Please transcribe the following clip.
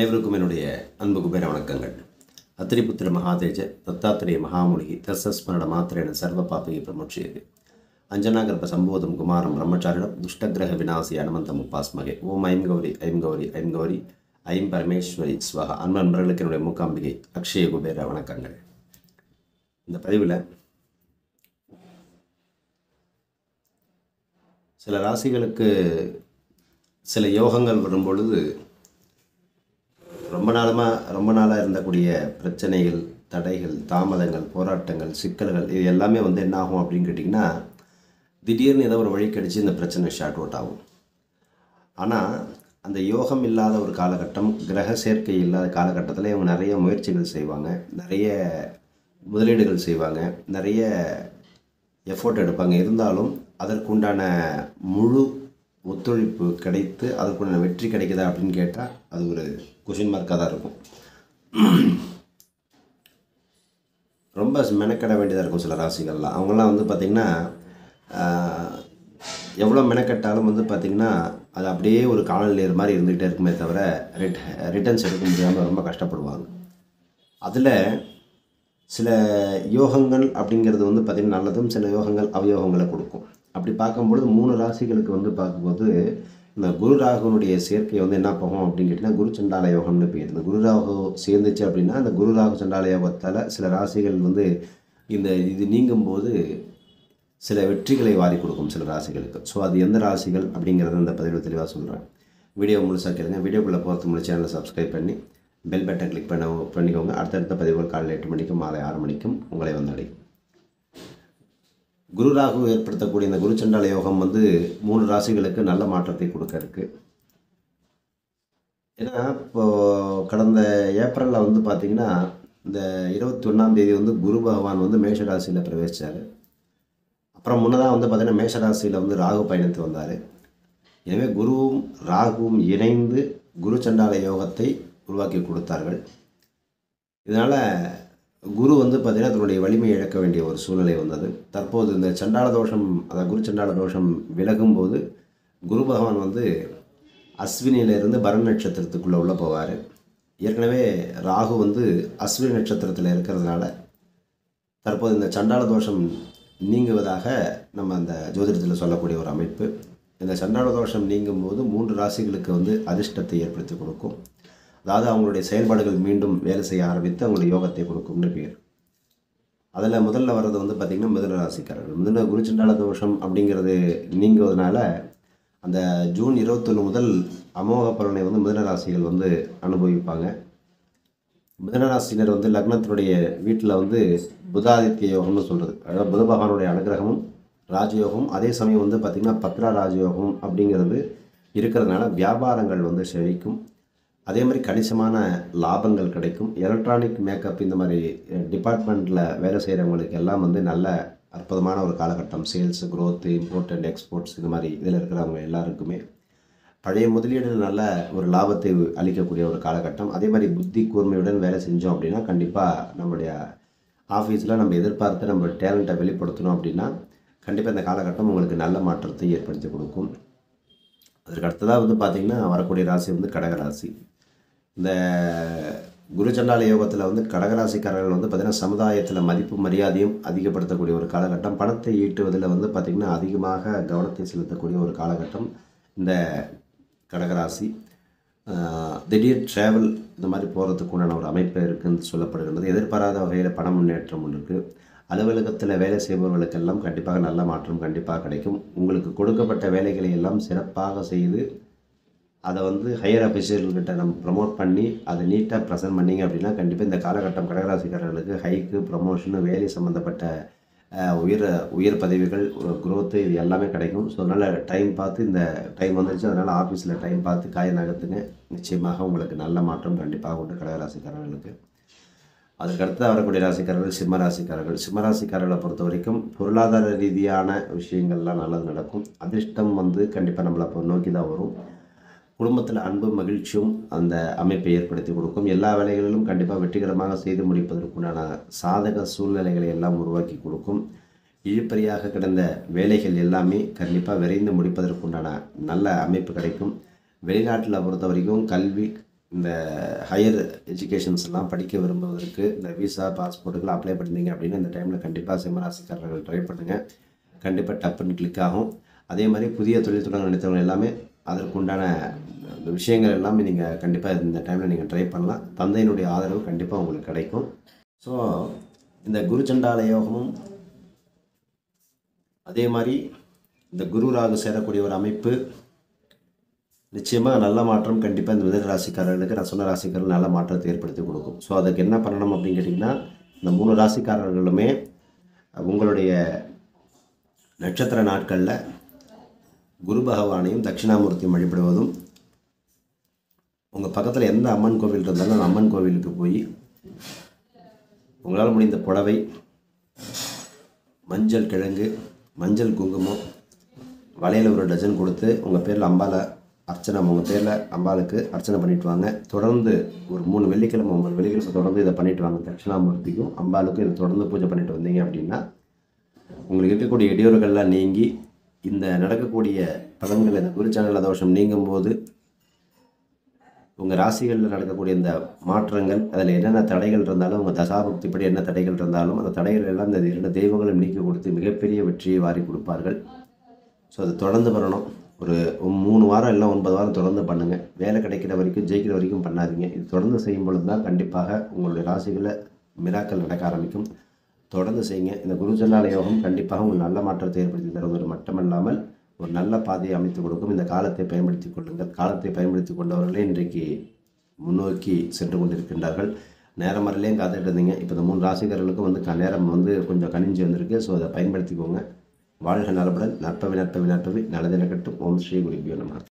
அனைவருக்கும் என்னுடைய அன்பு குபேர வணக்கங்கள் அத்திரிபுத்திர மகாதேஜ தத்தாத்திரேய மகாமுனிகி தசஸ்மரண மாத்திரேன சர்வ பாபகி பிரமுட்சியது அஞ்சனாகர்ப சம்போதம் குமாரம் பிரம்மச்சாரிடம் துஷ்டகிரக விநாசி அனுமந்தம் உபாஸ்மகே ஓம் ஐம் கௌரி ஐம் கௌரி ஐம் கௌரி ஐம் பரமேஸ்வரி ஸ்வகா அன்பு நண்பர்களுக்கு என்னுடைய மூக்காம்பிகை அக்ஷய குபேர வணக்கங்கள் இந்த பதிவில் சில ராசிகளுக்கு சில யோகங்கள் வரும் பொழுது ரொம்ப நாளமாக ரொம்ப நாளாக இருந்தக்கூடிய பிரச்சனைகள் தடைகள் தாமதங்கள் போராட்டங்கள் சிக்கல்கள் இது எல்லாமே வந்து என்ன ஆகும் அப்படின்னு கேட்டிங்கன்னா திடீர்னு ஏதோ ஒரு வழி கடிச்சு இந்த பிரச்சனை ஷார்ட் அவுட் ஆகும் ஆனால் அந்த யோகம் இல்லாத ஒரு காலகட்டம் கிரக சேர்க்கை இல்லாத காலகட்டத்தில் இவங்க நிறைய முயற்சிகள் செய்வாங்க நிறைய முதலீடுகள் செய்வாங்க நிறைய எஃபோர்ட் எடுப்பாங்க இருந்தாலும் அதற்குண்டான முழு ஒத்துழைப்பு கிடைத்து அதற்குண்டான வெற்றி கிடைக்குதா அப்படின்னு கேட்டால் அது ஒரு கொஷின் மார்க்காக தான் இருக்கும் ரொம்ப மெனக்கட வேண்டியதாக இருக்கும் சில ராசிகள்லாம் அவங்கெல்லாம் வந்து பார்த்திங்கன்னா எவ்வளோ மெனக்கட்டாலும் வந்து பார்த்திங்கன்னா அது அப்படியே ஒரு காணல் நீர் மாதிரி இருந்துகிட்டே இருக்குமே தவிர ரிட் ரிட்டர்ன்ஸ் எடுக்க முடியாமல் ரொம்ப கஷ்டப்படுவாங்க அதில் சில யோகங்கள் அப்படிங்கிறது வந்து பார்த்திங்கன்னா நல்லதும் சில யோகங்கள் அவயோகங்களை கொடுக்கும் அப்படி பார்க்கும்பொழுது மூணு ராசிகளுக்கு வந்து பார்க்கும்போது இந்த குரு ராகுனுடைய சேர்க்கை வந்து என்ன போகும் அப்படின்னு கேட்டிங்கன்னா குரு சண்டால யோகம்னு பேர் இந்த குரு ராகு சேர்ந்துச்சு அப்படின்னா அந்த குரு ராகு சண்டால யோகத்தால் சில ராசிகள் வந்து இந்த இது நீங்கும்போது சில வெற்றிகளை வாரி கொடுக்கும் சில ராசிகளுக்கு ஸோ அது எந்த ராசிகள் அப்படிங்கிறத இந்த பதிவில் தெளிவாக சொல்கிறேன் வீடியோ முழுசாக கேளுங்க வீடியோக்குள்ளே போகிறது முழு சேனலை சப்ஸ்கிரைப் பண்ணி பெல் பட்டன் கிளிக் பண்ண பண்ணிக்கோங்க அடுத்தடுத்த பதிவுகள் காலையில் எட்டு மணிக்கும் மாலை ஆறு மணிக்கும் உங்களை வந்தடையும் குரு ராகு ஏற்படுத்தக்கூடிய இந்த குரு சண்டால யோகம் வந்து மூணு ராசிகளுக்கு நல்ல மாற்றத்தை கொடுக்க இருக்கு ஏன்னா இப்போ கடந்த ஏப்ரலில் வந்து பார்த்திங்கன்னா இந்த இருபத்தி ஒன்றாம் தேதி வந்து குரு பகவான் வந்து மேஷ ராசியில் பிரவேசித்தார் அப்புறம் முன்னதாக வந்து பார்த்திங்கன்னா மேஷ ராசியில் வந்து ராகு பயணித்து வந்தார் எனவே குருவும் ராகுவும் இணைந்து குரு சண்டால யோகத்தை உருவாக்கி கொடுத்தார்கள் இதனால் குரு வந்து பார்த்திங்கன்னா தன்னுடைய வலிமையை இழக்க வேண்டிய ஒரு சூழ்நிலை வந்தது தற்போது இந்த சண்டால தோஷம் அதாவது குரு சண்டால தோஷம் விலகும்போது குரு பகவான் வந்து அஸ்வினியிலிருந்து பரண் நட்சத்திரத்துக்குள்ளே உள்ளே போவார் ஏற்கனவே ராகு வந்து அஸ்வினி நட்சத்திரத்தில் இருக்கிறதுனால தற்போது இந்த சண்டால தோஷம் நீங்குவதாக நம்ம அந்த ஜோதிடத்தில் சொல்லக்கூடிய ஒரு அமைப்பு இந்த சண்டால தோஷம் நீங்கும்போது மூன்று ராசிகளுக்கு வந்து அதிர்ஷ்டத்தை ஏற்படுத்தி கொடுக்கும் அதாவது அவங்களுடைய செயல்பாடுகள் மீண்டும் வேலை செய்ய ஆரம்பித்து அவங்களுடைய யோகத்தை கொடுக்கும்னு பேர் அதில் முதல்ல வர்றது வந்து பார்த்திங்கன்னா மிதுன ராசிக்காரர்கள் மிதுன குருச்சண்டால தோஷம் அப்படிங்கிறது நீங்குவதனால அந்த ஜூன் இருபத்தொன்று முதல் அமோக பலனை வந்து மிதுன ராசிகள் வந்து அனுபவிப்பாங்க மிதுன ராசினர் வந்து லக்னத்தினுடைய வீட்டில் வந்து புதாதித்ய யோகம்னு சொல்கிறது அதாவது புத பகவானுடைய அனுகிரகமும் ராஜயோகம் அதே சமயம் வந்து பார்த்திங்கன்னா பத்ரா ராஜயோகம் அப்படிங்கிறது இருக்கிறதுனால வியாபாரங்கள் வந்து செழிக்கும் அதே மாதிரி கணிசமான லாபங்கள் கிடைக்கும் எலக்ட்ரானிக் மேக்கப் இந்த மாதிரி டிபார்ட்மெண்ட்டில் வேலை செய்கிறவங்களுக்கு எல்லாம் வந்து நல்ல அற்புதமான ஒரு காலகட்டம் sales growth import and exports இந்த மாதிரி இதில் இருக்கிறவங்க எல்லாருக்குமே பழைய முதலீடுகள் நல்ல ஒரு லாபத்தை அளிக்கக்கூடிய ஒரு காலகட்டம் அதே மாதிரி புத்தி கூர்மையுடன் வேலை செஞ்சோம் அப்படின்னா கண்டிப்பாக நம்மளுடைய ஆஃபீஸில் நம்ம எதிர்பார்த்து நம்ம டேலண்ட்டை வெளிப்படுத்தணும் அப்படின்னா கண்டிப்பாக இந்த காலகட்டம் உங்களுக்கு நல்ல மாற்றத்தை ஏற்படுத்தி கொடுக்கும் அதற்கு அடுத்ததாக வந்து பார்த்திங்கன்னா வரக்கூடிய ராசி வந்து கடகராசி இந்த குரு சண்டால யோகத்தில் வந்து கடகராசிக்காரர்கள் வந்து பார்த்திங்கன்னா சமுதாயத்தில் மதிப்பு மரியாதையும் அதிகப்படுத்தக்கூடிய ஒரு காலகட்டம் பணத்தை ஈட்டுவதில் வந்து பார்த்திங்கன்னா அதிகமாக கவனத்தை செலுத்தக்கூடிய ஒரு காலகட்டம் இந்த கடகராசி ஆஹ், திடீர் ட்ராவல் இந்த மாதிரி போகிறதுக்கு உண்டான ஒரு அமைப்பு இருக்குன்னு சொல்லப்படுகிறது எதிர்பாராத வகையில் பண முன்னேற்றம் ஒன்று இருக்குது அலுவலகத்தில் வேலை செய்பவர்களுக்கெல்லாம் கண்டிப்பாக நல்ல மாற்றம் கண்டிப்பாக கிடைக்கும் உங்களுக்கு கொடுக்கப்பட்ட வேலைகளை எல்லாம் சிறப்பாக செய்து அதை வந்து ஹையர் அஃபிஷியல்கிட்ட நம்ம ப்ரமோட் பண்ணி அதை நீட்டாக ப்ரெசென்ட் பண்ணீங்க அப்படின்னா கண்டிப்பாக இந்த காலகட்டம் கடகராசிக்காரர்களுக்கு ஹைக்கு ப்ரமோஷனு வேலை சம்மந்தப்பட்ட அஹ், உயர் உயர் பதவிகள் growth இது எல்லாமே கிடைக்கும் ஸோ அதனால் டைம் பார்த்து இந்த டைம் வந்துருச்சு அதனால் ஆஃபீஸில் டைம் பார்த்து காய நகர்த்துங்க நிச்சயமாக உங்களுக்கு நல்ல மாற்றம் கண்டிப்பாக உண்டு கடகராசிக்காரர்களுக்கு அதுக்கு அடுத்து வரக்கூடிய ராசிக்காரர்கள் சிம்ம ராசிக்காரர்கள் சிம்ம ராசிக்காரர்களை பொறுத்த வரைக்கும் பொருளாதார ரீதியான விஷயங்கள்லாம் நல்லது நடக்கும் அதிர்ஷ்டம் வந்து கண்டிப்பாக நம்மளை இப்போ நோக்கி தான் வரும் குடும்பத்தில் அன்பு மகிழ்ச்சியும் அந்த அமைப்பை ஏற்படுத்தி கொடுக்கும் எல்லா வேலைகளிலும் கண்டிப்பாக வெற்றிகரமாக செய்து முடிப்பதற்குண்டான சாதக சூழ்நிலைகளை எல்லாம் உருவாக்கி கொடுக்கும் இழுப்பறியாக கிடந்த வேலைகள் எல்லாமே கண்டிப்பாக விரைந்து முடிப்பதற்குண்டான நல்ல அமைப்பு கிடைக்கும் வெளிநாட்டில் பொறுத்த வரைக்கும் கல்வி இந்த ஹையர் எஜுகேஷன்ஸ்லாம் படிக்க விரும்புவதற்கு இந்த விசா பாஸ்போர்ட்டுக்கெல்லாம் அப்ளை பண்ணிங்க அப்படின்னா இந்த டைமில் கண்டிப்பாக சிம்மராசிக்காரர்கள் ட்ரை பண்ணுங்கள் கண்டிப்பாக டப்புன்னு கிளிக் ஆகும் அதே மாதிரி புதிய தொழில் தொடங்க நினைத்தவங்க எல்லாமே அதற்குண்டான அந்த விஷயங்கள் எல்லாமே நீங்கள் கண்டிப்பாக இந்த டைமில் நீங்கள் ட்ரை பண்ணலாம் தந்தையினுடைய ஆதரவு கண்டிப்பாக உங்களுக்கு கிடைக்கும் ஸோ இந்த குருச்சண்டால யோகமும் அதே மாதிரி இந்த குரு ராகு சேரக்கூடிய ஒரு அமைப்பு நிச்சயமாக நல்ல மாற்றம் கண்டிப்பாக இந்த மிதன ராசிக்காரர்களுக்கு நான் சொன்ன ராசிக்காரர்கள் நல்ல மாற்றத்தை ஏற்படுத்தி கொடுக்கும் ஸோ அதுக்கு என்ன பண்ணணும் அப்படின்னு கேட்டிங்கன்னா இந்த மூணு ராசிக்காரர்களுமே உங்களுடைய நட்சத்திர நாட்களில் குரு பகவானையும் தட்சிணாமூர்த்தியும் வழிபடுவதும் உங்கள் பக்கத்தில் எந்த அம்மன் கோவில் இருந்தாலும் அந்த அம்மன் கோவிலுக்கு போய் உங்களால் முடிந்த புடவை மஞ்சள் கிழங்கு மஞ்சள் குங்குமம் வளையல் ஒரு டஜன் கொடுத்து உங்கள் பேரில் அம்பாலை அர்ச்சனை உங்கள் பேரில் அம்பாளுக்கு அர்ச்சனை பண்ணிட்டு வாங்க தொடர்ந்து ஒரு மூணு வெள்ளிக்கிழமை ஒன்பது வெள்ளிக்கிழமை தொடர்ந்து இதை பண்ணிட்டு வாங்க தட்சிணாமூர்த்திக்கும் அம்பாளுக்கும் இதை தொடர்ந்து பூஜை பண்ணிட்டு வந்தீங்க அப்படின்னா உங்களுக்கு இருக்கக்கூடிய இடையூறுகள்லாம் நீங்கி இந்த நடக்கக்கூடிய பலன்கள் இந்த குருச்சனல தோஷம் நீங்கும் போது உங்கள் ராசிகளில் நடக்கக்கூடிய இந்த மாற்றங்கள் அதில் என்னென்ன தடைகள் இருந்தாலும் உங்கள் தசாபக்திப்படி என்ன தடைகள் இருந்தாலும் அந்த தடைகள் எல்லாம் இந்த இரண்டு தெய்வங்களும் நீக்கி கொடுத்து மிகப்பெரிய வெற்றியை வாரி கொடுப்பார்கள் ஸோ அது தொடர்ந்து பண்ணணும் ஒரு மூணு வாரம் இல்லை ஒன்பது வாரம் தொடர்ந்து பண்ணுங்கள் வேலை கிடைக்கிற வரைக்கும் ஜெயிக்கிற வரைக்கும் பண்ணாதீங்க இது தொடர்ந்து செய்யும் பொழுது தான் கண்டிப்பாக உங்களுடைய ராசிகளில் மிராக்கள் நடக்க ஆரம்பிக்கும் தொடர்ந்து செய்யுங்க இந்த குருஜனால யோகம் கண்டிப்பாக உங்கள் நல்ல மாற்றத்தை ஏற்படுத்தி தருவது மட்டுமல்லாமல் ஒரு நல்ல பாதையை அமைத்து கொடுக்கும் இந்த காலத்தை பயன்படுத்தி கொள்ளுங்கள் காலத்தை பயன்படுத்தி கொண்டவர்களே இன்றைக்கு முன்னோக்கி சென்று கொண்டிருக்கின்றார்கள் நேரம் வரலையும் காத்துட்டு இருந்தீங்க இப்போ இந்த மூணு ராசிக்காரர்களுக்கும் வந்து க- நேரம் வந்து கொஞ்சம் கனிஞ்சு வந்திருக்கு ஸோ அதை பயன்படுத்திக்கோங்க வாழ்க நலமுடன் நற்பவி நற்பவி நற்பவி நல்லதின கட்டும் ஓம் ஸ்ரீ குருபியோ நம